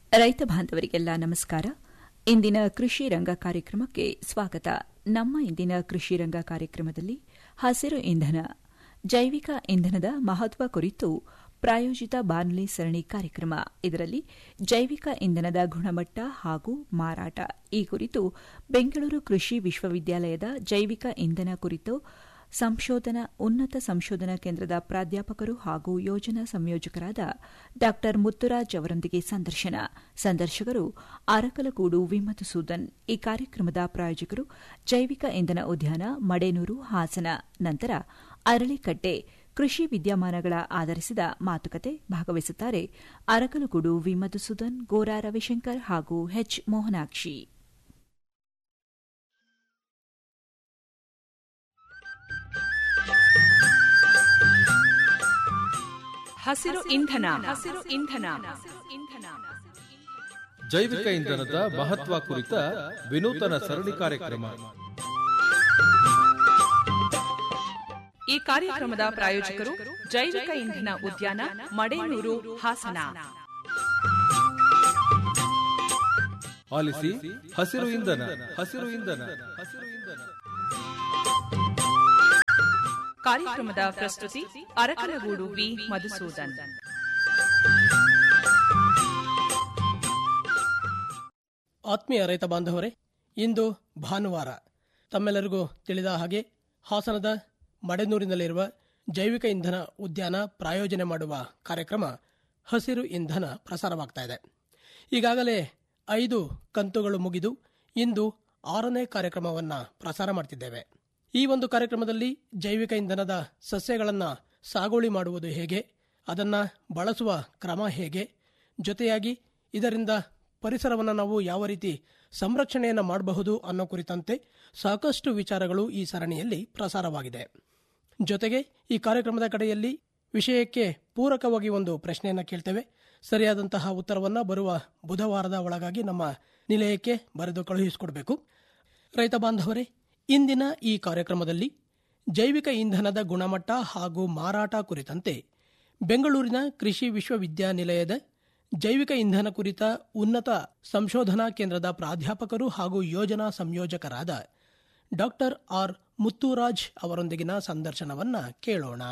ರೈತ ಬಾಂಧವರಿಗೆಲ್ಲ ನಮಸ್ಕಾರ ಇಂದಿನ ಕೃಷಿ ರಂಗ ಕಾರ್ಯಕ್ರಮಕ್ಕೆ ಸ್ವಾಗತ ನಮ್ಮ ಇಂದಿನ ಕೃಷಿ ರಂಗ ಕಾರ್ಯಕ್ರಮದಲ್ಲಿ ಹಸಿರು ಇಂಧನ ಜೈವಿಕ ಇಂಧನದ ಮಹತ್ವ ಕುರಿತು ಪ್ರಾಯೋಜಿತ ಬಾನುಲಿ ಸರಣಿ ಕಾರ್ಯಕ್ರಮ ಇದರಲ್ಲಿ ಜೈವಿಕ ಇಂಧನದ ಗುಣಮಟ್ಟ ಹಾಗೂ ಮಾರಾಟ ಈ ಕುರಿತು ಬೆಂಗಳೂರು ಕೃಷಿ ವಿಶ್ವವಿದ್ಯಾಲಯದ ಜೈವಿಕ ಇಂಧನ ಕುರಿತು ಸಂಶೋಧನಾ ಉನ್ನತ ಸಂಶೋಧನಾ ಕೇಂದ್ರದ ಪ್ರಾಧ್ಯಾಪಕರು ಹಾಗೂ ಯೋಜನಾ ಸಂಯೋಜಕರಾದ ಡಾ ಮುತ್ತುರಾಜ್ ಅವರೊಂದಿಗೆ ಸಂದರ್ಶನ ಸಂದರ್ಶಕರು ಅರಕಲಗೂಡು ವಿಮಧುಸೂದನ್ ಈ ಕಾರ್ಯಕ್ರಮದ ಪ್ರಾಯೋಜಕರು ಜೈವಿಕ ಇಂಧನ ಉದ್ಯಾನ ಮಡೇನೂರು ಹಾಸನ ನಂತರ ಅರಳಿಕಟ್ಟೆ ಕೃಷಿ ವಿದ್ಯಮಾನಗಳ ಆಧರಿಸಿದ ಮಾತುಕತೆ ಭಾಗವಹಿಸುತ್ತಾರೆ ಅರಕಲಗೂಡು ವಿಮಧುಸೂದನ್ ಗೋರಾ ರವಿಶಂಕರ್ ಹಾಗೂ ಎಚ್ ಮೋಹನಾಕ್ಷಿ ಹಸಿರು ಇಂಧನ ಹಸಿರು ಇಂಧನ ಇಂಧನ ಜೈವಿಕ ಇಂಧನದ ಮಹತ್ವ ಕುರಿತ ವಿನೂತನ ಸರಣಿ ಕಾರ್ಯಕ್ರಮ ಈ ಕಾರ್ಯಕ್ರಮದ ಪ್ರಾಯೋಜಕರು ಜೈವಿಕ ಇಂಧನ ಉದ್ಯಾನ ಮಡೇನೂರು ಹಾಸನ ಆಲಿಸಿ ಹಸಿರು ಇಂಧನ ಹಸಿರು ಇಂಧನ ಹಸಿರು ಇಂಧನ ಕಾರ್ಯಕ್ರಮದ ಪ್ರಸ್ತುತಿ ಅರಕಲಗೂಡು ವಿ ಮಧುಸೂದನ್ ಆತ್ಮೀಯ ರೈತ ಬಾಂಧವರೇ ಇಂದು ಭಾನುವಾರ ತಮ್ಮೆಲ್ಲರಿಗೂ ತಿಳಿದ ಹಾಗೆ ಹಾಸನದ ಮಡೆನೂರಿನಲ್ಲಿರುವ ಜೈವಿಕ ಇಂಧನ ಉದ್ಯಾನ ಪ್ರಾಯೋಜನೆ ಮಾಡುವ ಕಾರ್ಯಕ್ರಮ ಹಸಿರು ಇಂಧನ ಪ್ರಸಾರವಾಗ್ತಾ ಇದೆ ಈಗಾಗಲೇ ಐದು ಕಂತುಗಳು ಮುಗಿದು ಇಂದು ಆರನೇ ಕಾರ್ಯಕ್ರಮವನ್ನು ಪ್ರಸಾರ ಮಾಡ್ತಿದ್ದೇವೆ ಈ ಒಂದು ಕಾರ್ಯಕ್ರಮದಲ್ಲಿ ಜೈವಿಕ ಇಂಧನದ ಸಸ್ಯಗಳನ್ನು ಸಾಗುವಳಿ ಮಾಡುವುದು ಹೇಗೆ ಅದನ್ನು ಬಳಸುವ ಕ್ರಮ ಹೇಗೆ ಜೊತೆಯಾಗಿ ಇದರಿಂದ ಪರಿಸರವನ್ನು ನಾವು ಯಾವ ರೀತಿ ಸಂರಕ್ಷಣೆಯನ್ನು ಮಾಡಬಹುದು ಅನ್ನೋ ಕುರಿತಂತೆ ಸಾಕಷ್ಟು ವಿಚಾರಗಳು ಈ ಸರಣಿಯಲ್ಲಿ ಪ್ರಸಾರವಾಗಿದೆ ಜೊತೆಗೆ ಈ ಕಾರ್ಯಕ್ರಮದ ಕಡೆಯಲ್ಲಿ ವಿಷಯಕ್ಕೆ ಪೂರಕವಾಗಿ ಒಂದು ಪ್ರಶ್ನೆಯನ್ನು ಕೇಳ್ತೇವೆ ಸರಿಯಾದಂತಹ ಉತ್ತರವನ್ನು ಬರುವ ಬುಧವಾರದ ಒಳಗಾಗಿ ನಮ್ಮ ನಿಲಯಕ್ಕೆ ಬರೆದು ಕಳುಹಿಸಿಕೊಡಬೇಕು ರೈತ ಬಾಂಧವರೇ ಇಂದಿನ ಈ ಕಾರ್ಯಕ್ರಮದಲ್ಲಿ ಜೈವಿಕ ಇಂಧನದ ಗುಣಮಟ್ಟ ಹಾಗೂ ಮಾರಾಟ ಕುರಿತಂತೆ ಬೆಂಗಳೂರಿನ ಕೃಷಿ ವಿಶ್ವವಿದ್ಯಾನಿಲಯದ ಜೈವಿಕ ಇಂಧನ ಕುರಿತ ಉನ್ನತ ಸಂಶೋಧನಾ ಕೇಂದ್ರದ ಪ್ರಾಧ್ಯಾಪಕರು ಹಾಗೂ ಯೋಜನಾ ಸಂಯೋಜಕರಾದ ಡಾಕ್ಟರ್ ಆರ್ ಮುತ್ತುರಾಜ್ ಅವರೊಂದಿಗಿನ ಸಂದರ್ಶನವನ್ನ ಕೇಳೋಣ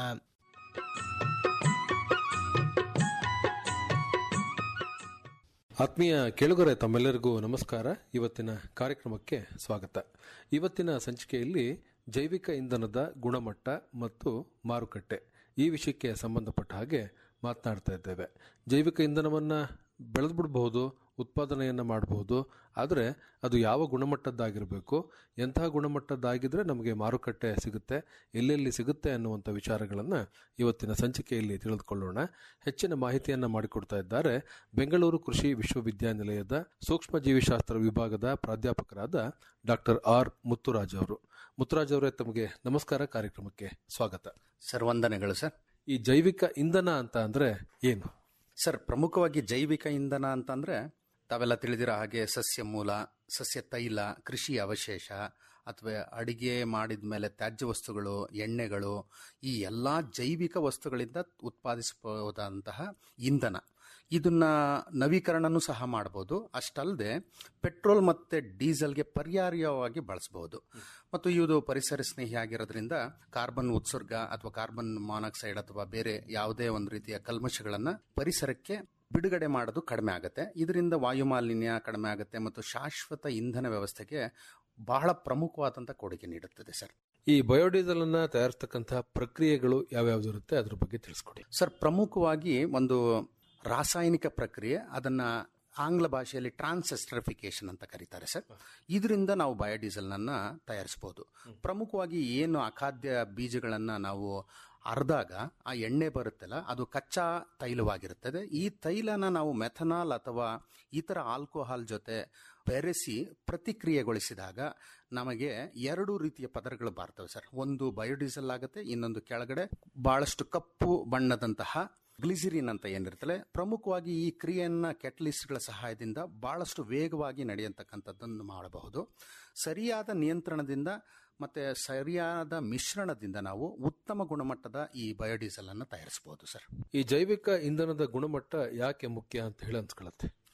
ಆತ್ಮೀಯ ಕೇಳುಗರೆ ತಮ್ಮೆಲ್ಲರಿಗೂ ನಮಸ್ಕಾರ ಇವತ್ತಿನ ಕಾರ್ಯಕ್ರಮಕ್ಕೆ ಸ್ವಾಗತ ಇವತ್ತಿನ ಸಂಚಿಕೆಯಲ್ಲಿ ಜೈವಿಕ ಇಂಧನದ ಗುಣಮಟ್ಟ ಮತ್ತು ಮಾರುಕಟ್ಟೆ ಈ ವಿಷಯಕ್ಕೆ ಸಂಬಂಧಪಟ್ಟ ಹಾಗೆ ಮಾತನಾಡ್ತಾ ಇದ್ದೇವೆ ಜೈವಿಕ ಇಂಧನವನ್ನು ಬೆಳೆದು ಬಿಡಬಹುದು ಉತ್ಪಾದನೆಯನ್ನು ಮಾಡಬಹುದು ಆದರೆ ಅದು ಯಾವ ಗುಣಮಟ್ಟದ್ದಾಗಿರಬೇಕು ಎಂತಹ ಗುಣಮಟ್ಟದ್ದಾಗಿದ್ದರೆ ನಮಗೆ ಮಾರುಕಟ್ಟೆ ಸಿಗುತ್ತೆ ಎಲ್ಲೆಲ್ಲಿ ಸಿಗುತ್ತೆ ಅನ್ನುವಂಥ ವಿಚಾರಗಳನ್ನು ಇವತ್ತಿನ ಸಂಚಿಕೆಯಲ್ಲಿ ತಿಳಿದುಕೊಳ್ಳೋಣ ಹೆಚ್ಚಿನ ಮಾಹಿತಿಯನ್ನು ಮಾಡಿಕೊಡ್ತಾ ಇದ್ದಾರೆ ಬೆಂಗಳೂರು ಕೃಷಿ ವಿಶ್ವವಿದ್ಯಾನಿಲಯದ ಸೂಕ್ಷ್ಮ ಜೀವಿಶಾಸ್ತ್ರ ವಿಭಾಗದ ಪ್ರಾಧ್ಯಾಪಕರಾದ ಡಾಕ್ಟರ್ ಆರ್ ಮುತ್ತುರಾಜ್ ಅವರು ಮುತ್ತುರಾಜ್ ಅವರೇ ತಮಗೆ ನಮಸ್ಕಾರ ಕಾರ್ಯಕ್ರಮಕ್ಕೆ ಸ್ವಾಗತ ಸರ್ ವಂದನೆಗಳು ಸರ್ ಈ ಜೈವಿಕ ಇಂಧನ ಅಂತ ಅಂದ್ರೆ ಏನು ಸರ್ ಪ್ರಮುಖವಾಗಿ ಜೈವಿಕ ಇಂಧನ ಅಂತಂದ್ರೆ ತಾವೆಲ್ಲ ತಿಳಿದಿರೋ ಹಾಗೆ ಸಸ್ಯ ಮೂಲ ಸಸ್ಯ ತೈಲ ಕೃಷಿ ಅವಶೇಷ ಅಥವಾ ಅಡಿಗೆ ಮಾಡಿದ ಮೇಲೆ ತ್ಯಾಜ್ಯ ವಸ್ತುಗಳು ಎಣ್ಣೆಗಳು ಈ ಎಲ್ಲ ಜೈವಿಕ ವಸ್ತುಗಳಿಂದ ಉತ್ಪಾದಿಸಬಹುದಾದಂತಹ ಇಂಧನ ಇದನ್ನ ನವೀಕರಣನೂ ಸಹ ಮಾಡಬಹುದು ಅಷ್ಟಲ್ಲದೆ ಪೆಟ್ರೋಲ್ ಮತ್ತೆ ಡೀಸೆಲ್ಗೆ ಪರ್ಯಾಯವಾಗಿ ಬಳಸಬಹುದು ಮತ್ತು ಇದು ಪರಿಸರ ಸ್ನೇಹಿ ಆಗಿರೋದ್ರಿಂದ ಕಾರ್ಬನ್ ಉತ್ಸರ್ಗ ಅಥವಾ ಕಾರ್ಬನ್ ಮಾನಾಕ್ಸೈಡ್ ಅಥವಾ ಬೇರೆ ಯಾವುದೇ ಒಂದು ರೀತಿಯ ಕಲ್ಮಶಗಳನ್ನ ಪರಿಸರಕ್ಕೆ ಬಿಡುಗಡೆ ಮಾಡೋದು ಕಡಿಮೆ ಆಗುತ್ತೆ ಇದರಿಂದ ವಾಯುಮಾಲಿನ್ಯ ಕಡಿಮೆ ಆಗುತ್ತೆ ಮತ್ತು ಶಾಶ್ವತ ಇಂಧನ ವ್ಯವಸ್ಥೆಗೆ ಬಹಳ ಪ್ರಮುಖವಾದಂಥ ಕೊಡುಗೆ ನೀಡುತ್ತದೆ ಸರ್ ಈ ಬಯೋಡೀಸೆಲ್ ಅನ್ನ ತಯಾರಿಸ್ತಕ್ಕಂತಹ ಪ್ರಕ್ರಿಯೆಗಳು ಯಾವ್ಯಾವ್ದು ಇರುತ್ತೆ ಅದ್ರ ಬಗ್ಗೆ ತಿಳಿಸ್ಕೊಡಿ ಸರ್ ಪ್ರಮುಖವಾಗಿ ಒಂದು ರಾಸಾಯನಿಕ ಪ್ರಕ್ರಿಯೆ ಅದನ್ನ ಆಂಗ್ಲ ಭಾಷೆಯಲ್ಲಿ ಟ್ರಾನ್ಸೆಸ್ಟ್ರಿಫಿಕೇಶನ್ ಅಂತ ಕರೀತಾರೆ ಸರ್ ಇದರಿಂದ ನಾವು ಬಯೋಡೀಸೆಲ್ನನ್ನ ತಯಾರಿಸಬಹುದು ಪ್ರಮುಖವಾಗಿ ಏನು ಅಖಾದ್ಯ ಬೀಜಗಳನ್ನ ನಾವು ಅರ್ದಾಗ ಆ ಎಣ್ಣೆ ಬರುತ್ತಲ್ಲ ಅದು ಕಚ್ಚಾ ತೈಲವಾಗಿರುತ್ತದೆ ಈ ತೈಲನ ನಾವು ಮೆಥನಾಲ್ ಅಥವಾ ಇತರ ಆಲ್ಕೋಹಾಲ್ ಜೊತೆ ಬೆರೆಸಿ ಪ್ರತಿಕ್ರಿಯೆಗೊಳಿಸಿದಾಗ ನಮಗೆ ಎರಡು ರೀತಿಯ ಪದರಗಳು ಬರ್ತವೆ ಸರ್ ಒಂದು ಬಯೋಡೀಸೆಲ್ ಆಗುತ್ತೆ ಇನ್ನೊಂದು ಕೆಳಗಡೆ ಬಹಳಷ್ಟು ಕಪ್ಪು ಬಣ್ಣದಂತಹ ಗ್ಲಿಸಿರಿನ್ ಅಂತ ಏನಿರ್ತಲ್ಲ ಪ್ರಮುಖವಾಗಿ ಈ ಕ್ರಿಯೆಯನ್ನ ಕೆಟಲಿಸ್ಟ್ಗಳ ಸಹಾಯದಿಂದ ಬಹಳಷ್ಟು ವೇಗವಾಗಿ ನಡೆಯತಕ್ಕಂಥದ್ದನ್ನು ಮಾಡಬಹುದು ಸರಿಯಾದ ನಿಯಂತ್ರಣದಿಂದ ಮತ್ತೆ ಸರಿಯಾದ ಮಿಶ್ರಣದಿಂದ ನಾವು ಉತ್ತಮ ಗುಣಮಟ್ಟದ ಈ ಬಯೋಡೀಸೆಲ್ ಅನ್ನು ತಯಾರಿಸಬಹುದು ಸರ್ ಈ ಜೈವಿಕ ಇಂಧನದ ಗುಣಮಟ್ಟ ಯಾಕೆ ಮುಖ್ಯ ಅಂತ ಹೇಳಿ ಅನ್ಸ್ಕೊಳತ್ತೆ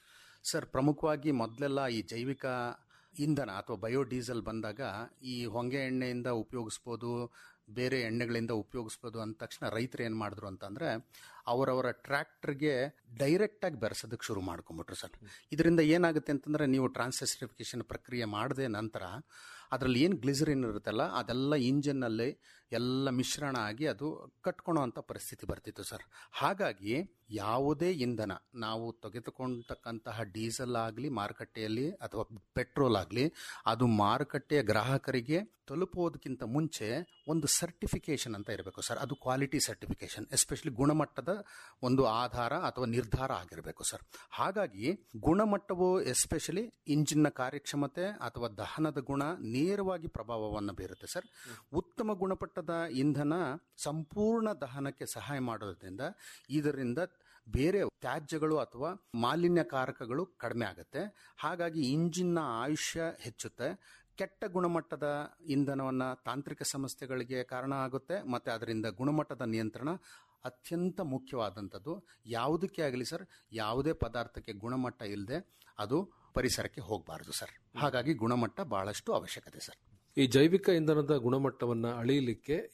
ಸರ್ ಪ್ರಮುಖವಾಗಿ ಮೊದಲೆಲ್ಲ ಈ ಜೈವಿಕ ಇಂಧನ ಅಥವಾ ಬಯೋಡೀಸೆಲ್ ಬಂದಾಗ ಈ ಹೊಂಗೆ ಎಣ್ಣೆಯಿಂದ ಉಪಯೋಗಿಸ್ಬೋದು ಬೇರೆ ಎಣ್ಣೆಗಳಿಂದ ಉಪಯೋಗಿಸ್ಬೋದು ಅಂದ ತಕ್ಷಣ ರೈತರು ಏನು ಮಾಡಿದ್ರು ಅಂತಂದ್ರೆ ಅವರವರ ಟ್ರ್ಯಾಕ್ಟರ್ಗೆ ಡೈರೆಕ್ಟಾಗಿ ಬೆರೆಸೋದಕ್ಕೆ ಶುರು ಮಾಡ್ಕೊಂಬಿಟ್ರು ಸರ್ ಇದರಿಂದ ಏನಾಗುತ್ತೆ ಅಂತಂದ್ರೆ ನೀವು ಟ್ರಾನ್ಸೆಸ್ಟಿಫಿಕೇಶನ್ ಪ್ರಕ್ರಿಯೆ ಮಾಡಿದ ನಂತರ ಅದರಲ್ಲಿ ಏನು ಗ್ಲಿಸರಿನ್ ಇರುತ್ತಲ್ಲ ಅದೆಲ್ಲ ಇಂಜಿನ್ನಲ್ಲಿ ಎಲ್ಲ ಮಿಶ್ರಣ ಆಗಿ ಅದು ಕಟ್ಕೊಳೋ ಅಂಥ ಪರಿಸ್ಥಿತಿ ಬರ್ತಿತ್ತು ಸರ್ ಹಾಗಾಗಿ ಯಾವುದೇ ಇಂಧನ ನಾವು ತೆಗೆದುಕೊಂಡತಕ್ಕಂತಹ ಡೀಸೆಲ್ ಆಗಲಿ ಮಾರುಕಟ್ಟೆಯಲ್ಲಿ ಅಥವಾ ಪೆಟ್ರೋಲ್ ಆಗಲಿ ಅದು ಮಾರುಕಟ್ಟೆಯ ಗ್ರಾಹಕರಿಗೆ ತಲುಪೋದಕ್ಕಿಂತ ಮುಂಚೆ ಒಂದು ಸರ್ಟಿಫಿಕೇಶನ್ ಅಂತ ಇರಬೇಕು ಸರ್ ಅದು ಕ್ವಾಲಿಟಿ ಸರ್ಟಿಫಿಕೇಶನ್ ಎಸ್ಪೆಷಲಿ ಗುಣಮಟ್ಟದ ಒಂದು ಆಧಾರ ಅಥವಾ ನಿರ್ಧಾರ ಆಗಿರಬೇಕು ಸರ್ ಹಾಗಾಗಿ ಗುಣಮಟ್ಟವು ಎಸ್ಪೆಷಲಿ ಇಂಜಿನ್ನ ಕಾರ್ಯಕ್ಷಮತೆ ಅಥವಾ ದಹನದ ಗುಣ ನೇರವಾಗಿ ಪ್ರಭಾವವನ್ನು ಬೀರುತ್ತೆ ಸರ್ ಉತ್ತಮ ಗುಣಮಟ್ಟದ ಇಂಧನ ಸಂಪೂರ್ಣ ದಹನಕ್ಕೆ ಸಹಾಯ ಮಾಡೋದ್ರಿಂದ ಇದರಿಂದ ಬೇರೆ ತ್ಯಾಜ್ಯಗಳು ಅಥವಾ ಮಾಲಿನ್ಯಕಾರಕಗಳು ಕಡಿಮೆ ಆಗುತ್ತೆ ಹಾಗಾಗಿ ಇಂಜಿನ್ನ ಆಯುಷ್ಯ ಹೆಚ್ಚುತ್ತೆ ಕೆಟ್ಟ ಗುಣಮಟ್ಟದ ಇಂಧನವನ್ನು ತಾಂತ್ರಿಕ ಸಮಸ್ಯೆಗಳಿಗೆ ಕಾರಣ ಆಗುತ್ತೆ ಮತ್ತು ಅದರಿಂದ ಗುಣಮಟ್ಟದ ನಿಯಂತ್ರಣ ಅತ್ಯಂತ ಮುಖ್ಯವಾದಂಥದ್ದು ಯಾವುದಕ್ಕೆ ಆಗಲಿ ಸರ್ ಯಾವುದೇ ಪದಾರ್ಥಕ್ಕೆ ಗುಣಮಟ್ಟ ಇಲ್ಲದೆ ಅದು ಪರಿಸರಕ್ಕೆ ಹೋಗಬಾರದು ಸರ್ ಹಾಗಾಗಿ ಗುಣಮಟ್ಟ ಬಹಳಷ್ಟು ಅವಶ್ಯಕತೆ ಸರ್ ಈ ಜೈವಿಕ ಇಂಧನದ ಗುಣಮಟ್ಟವನ್ನು ಅಳೆಯಲಿಕ್ಕೆ